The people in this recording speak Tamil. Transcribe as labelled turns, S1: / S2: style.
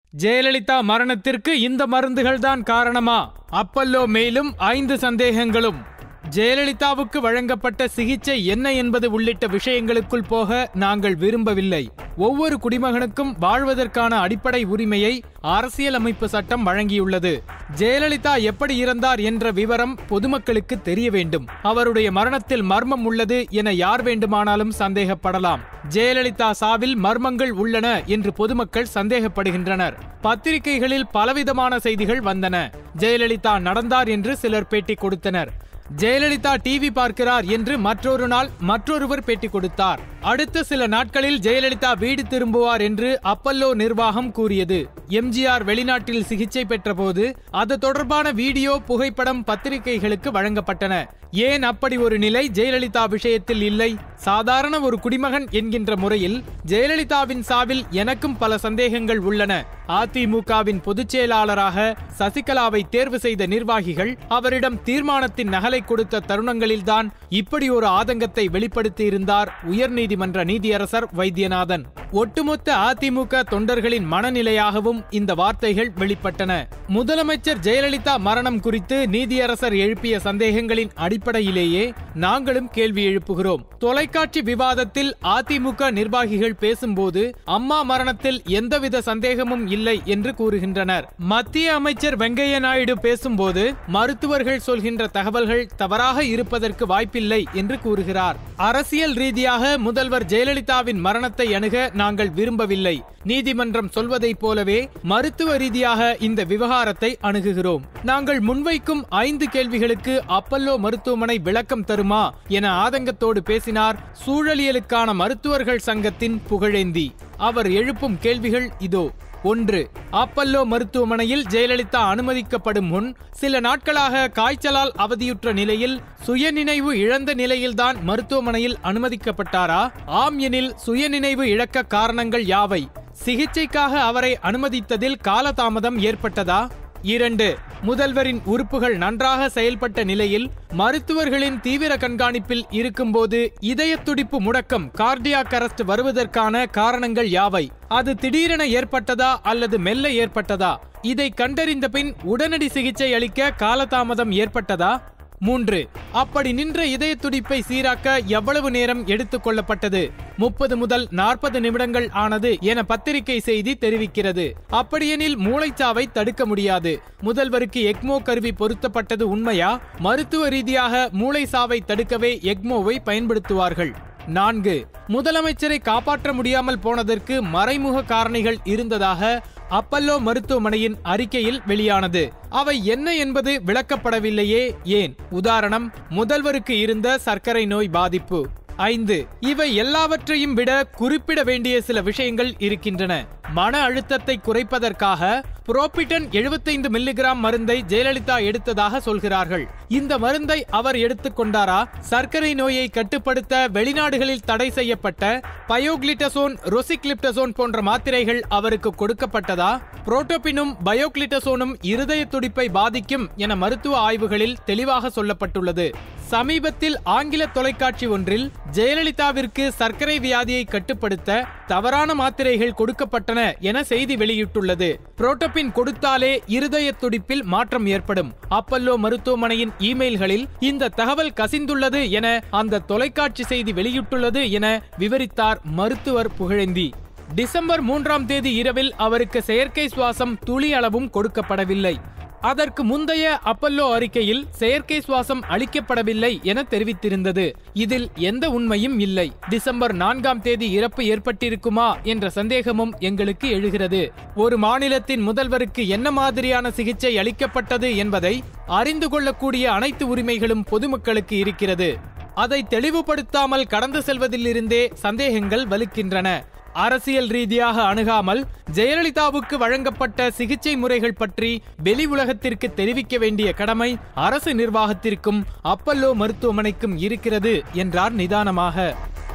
S1: ஜெயலலிதா மரணத்திற்கு இந்த மருந்துகள் தான் காரணமா அப்பல்லோ மேலும் ஐந்து சந்தேகங்களும் ஜெயலலிதாவுக்கு வழங்கப்பட்ட சிகிச்சை என்ன என்பது உள்ளிட்ட விஷயங்களுக்குள் போக நாங்கள் விரும்பவில்லை ஒவ்வொரு குடிமகனுக்கும் வாழ்வதற்கான அடிப்படை உரிமையை அரசியலமைப்பு சட்டம் வழங்கியுள்ளது ஜெயலலிதா எப்படி இறந்தார் என்ற விவரம் பொதுமக்களுக்கு தெரிய வேண்டும் அவருடைய மரணத்தில் மர்மம் உள்ளது என யார் வேண்டுமானாலும் சந்தேகப்படலாம் ஜெயலலிதா சாவில் மர்மங்கள் உள்ளன என்று பொதுமக்கள் சந்தேகப்படுகின்றனர் பத்திரிகைகளில் பலவிதமான செய்திகள் வந்தன ஜெயலலிதா நடந்தார் என்று சிலர் பேட்டி கொடுத்தனர் ஜெயலலிதா டிவி பார்க்கிறார் என்று மற்றொரு நாள் மற்றொருவர் பேட்டி கொடுத்தார் அடுத்த சில நாட்களில் ஜெயலலிதா வீடு திரும்புவார் என்று அப்பல்லோ நிர்வாகம் கூறியது எம்ஜிஆர் வெளிநாட்டில் சிகிச்சை பெற்றபோது அது தொடர்பான வீடியோ புகைப்படம் பத்திரிகைகளுக்கு வழங்கப்பட்டன ஏன் அப்படி ஒரு நிலை ஜெயலலிதா விஷயத்தில் இல்லை சாதாரண ஒரு குடிமகன் என்கின்ற முறையில் ஜெயலலிதாவின் சாவில் எனக்கும் பல சந்தேகங்கள் உள்ளன அதிமுகவின் பொதுச் செயலாளராக சசிகலாவை தேர்வு செய்த நிர்வாகிகள் அவரிடம் தீர்மானத்தின் நகலை கொடுத்த தருணங்களில்தான் இப்படி ஒரு ஆதங்கத்தை வெளிப்படுத்தி இருந்தார் உயர்நீதிமன்ற நீதியரசர் வைத்தியநாதன் ஒட்டுமொத்த அதிமுக தொண்டர்களின் மனநிலையாகவும் இந்த வார்த்தைகள் வெளிப்பட்டன முதலமைச்சர் ஜெயலலிதா மரணம் குறித்து நீதியரசர் எழுப்பிய சந்தேகங்களின் அடிப்படையிலேயே நாங்களும் கேள்வி எழுப்புகிறோம் தொலைக்காட்சி விவாதத்தில் அதிமுக நிர்வாகிகள் பேசும்போது அம்மா மரணத்தில் எந்தவித சந்தேகமும் இல்லை என்று கூறுகின்றனர் மத்திய அமைச்சர் வெங்கையா நாயுடு பேசும்போது மருத்துவர்கள் சொல்கின்ற தகவல்கள் தவறாக இருப்பதற்கு வாய்ப்பில்லை என்று கூறுகிறார் அரசியல் ரீதியாக முதல்வர் ஜெயலலிதாவின் மரணத்தை அணுக நாங்கள் விரும்பவில்லை நீதிமன்றம் சொல்வதைப் போலவே மருத்துவ ரீதியாக இந்த விவகாரத்தை அணுகுகிறோம் நாங்கள் முன்வைக்கும் ஐந்து கேள்விகளுக்கு அப்பல்லோ மருத்துவமனை விளக்கம் தருமா என ஆதங்கத்தோடு பேசினார் சூழலியலுக்கான மருத்துவர்கள் சங்கத்தின் புகழேந்தி அவர் எழுப்பும் கேள்விகள் இதோ ஒன்று அப்பல்லோ மருத்துவமனையில் ஜெயலலிதா அனுமதிக்கப்படும் முன் சில நாட்களாக காய்ச்சலால் அவதியுற்ற நிலையில் சுயநினைவு இழந்த நிலையில்தான் மருத்துவமனையில் அனுமதிக்கப்பட்டாரா ஆம் எனில் சுயநினைவு இழக்க காரணங்கள் யாவை சிகிச்சைக்காக அவரை அனுமதித்ததில் காலதாமதம் ஏற்பட்டதா இரண்டு முதல்வரின் உறுப்புகள் நன்றாக செயல்பட்ட நிலையில் மருத்துவர்களின் தீவிர கண்காணிப்பில் இருக்கும்போது இதய துடிப்பு முடக்கம் கார்டியாக் அரஸ்ட் வருவதற்கான காரணங்கள் யாவை அது திடீரென ஏற்பட்டதா அல்லது மெல்ல ஏற்பட்டதா இதை கண்டறிந்த பின் உடனடி சிகிச்சை அளிக்க காலதாமதம் ஏற்பட்டதா மூன்று அப்படி நின்ற இதய துடிப்பை சீராக்க எவ்வளவு நேரம் எடுத்துக் கொள்ளப்பட்டது முப்பது முதல் நாற்பது நிமிடங்கள் ஆனது என பத்திரிகை செய்தி தெரிவிக்கிறது அப்படியெனில் மூளைச்சாவை தடுக்க முடியாது முதல்வருக்கு எக்மோ கருவி பொருத்தப்பட்டது உண்மையா மருத்துவ ரீதியாக மூளை சாவை தடுக்கவே எக்மோவை பயன்படுத்துவார்கள் நான்கு முதலமைச்சரை காப்பாற்ற முடியாமல் போனதற்கு மறைமுக காரணிகள் இருந்ததாக அப்பல்லோ மருத்துவமனையின் அறிக்கையில் வெளியானது அவை என்ன என்பது விளக்கப்படவில்லையே ஏன் உதாரணம் முதல்வருக்கு இருந்த சர்க்கரை நோய் பாதிப்பு ஐந்து இவை எல்லாவற்றையும் விட குறிப்பிட வேண்டிய சில விஷயங்கள் இருக்கின்றன மன அழுத்தத்தை குறைப்பதற்காக புரோபிட்டன் 75 மில்லிகிராம் மருந்தை ஜெயலலிதா எடுத்ததாக சொல்கிறார்கள் இந்த மருந்தை அவர் எடுத்துக்கொண்டாரா சர்க்கரை நோயை கட்டுப்படுத்த வெளிநாடுகளில் தடை செய்யப்பட்ட பயோக்ளிட்டசோன் ரொசிக்ளிப்டசோன் போன்ற மாத்திரைகள் அவருக்கு கொடுக்கப்பட்டதா புரோட்டோபினும் பயோக்ளிட்டசோனும் இருதய துடிப்பை பாதிக்கும் என மருத்துவ ஆய்வுகளில் தெளிவாக சொல்லப்பட்டுள்ளது சமீபத்தில் ஆங்கில தொலைக்காட்சி ஒன்றில் ஜெயலலிதாவிற்கு சர்க்கரை வியாதியை கட்டுப்படுத்த தவறான மாத்திரைகள் கொடுக்கப்பட்டன என செய்தி வெளியிட்டுள்ளது புரோட்டோபின் கொடுத்தாலே இருதய துடிப்பில் மாற்றம் ஏற்படும் அப்பல்லோ மருத்துவமனையின் இமெயில்களில் இந்த தகவல் கசிந்துள்ளது என அந்த தொலைக்காட்சி செய்தி வெளியிட்டுள்ளது என விவரித்தார் மருத்துவர் புகழேந்தி டிசம்பர் மூன்றாம் தேதி இரவில் அவருக்கு செயற்கை சுவாசம் துளி அளவும் கொடுக்கப்படவில்லை அதற்கு முந்தைய அப்பல்லோ அறிக்கையில் செயற்கை சுவாசம் அளிக்கப்படவில்லை என தெரிவித்திருந்தது இதில் எந்த உண்மையும் இல்லை டிசம்பர் நான்காம் தேதி இறப்பு ஏற்பட்டிருக்குமா என்ற சந்தேகமும் எங்களுக்கு எழுகிறது ஒரு மாநிலத்தின் முதல்வருக்கு என்ன மாதிரியான சிகிச்சை அளிக்கப்பட்டது என்பதை அறிந்து கொள்ளக்கூடிய அனைத்து உரிமைகளும் பொதுமக்களுக்கு இருக்கிறது அதை தெளிவுபடுத்தாமல் கடந்து செல்வதிலிருந்தே சந்தேகங்கள் வலுக்கின்றன அரசியல் ரீதியாக அணுகாமல் ஜெயலலிதாவுக்கு வழங்கப்பட்ட சிகிச்சை முறைகள் பற்றி வெளி உலகத்திற்கு தெரிவிக்க வேண்டிய கடமை அரசு நிர்வாகத்திற்கும் அப்பல்லோ மருத்துவமனைக்கும் இருக்கிறது என்றார் நிதானமாக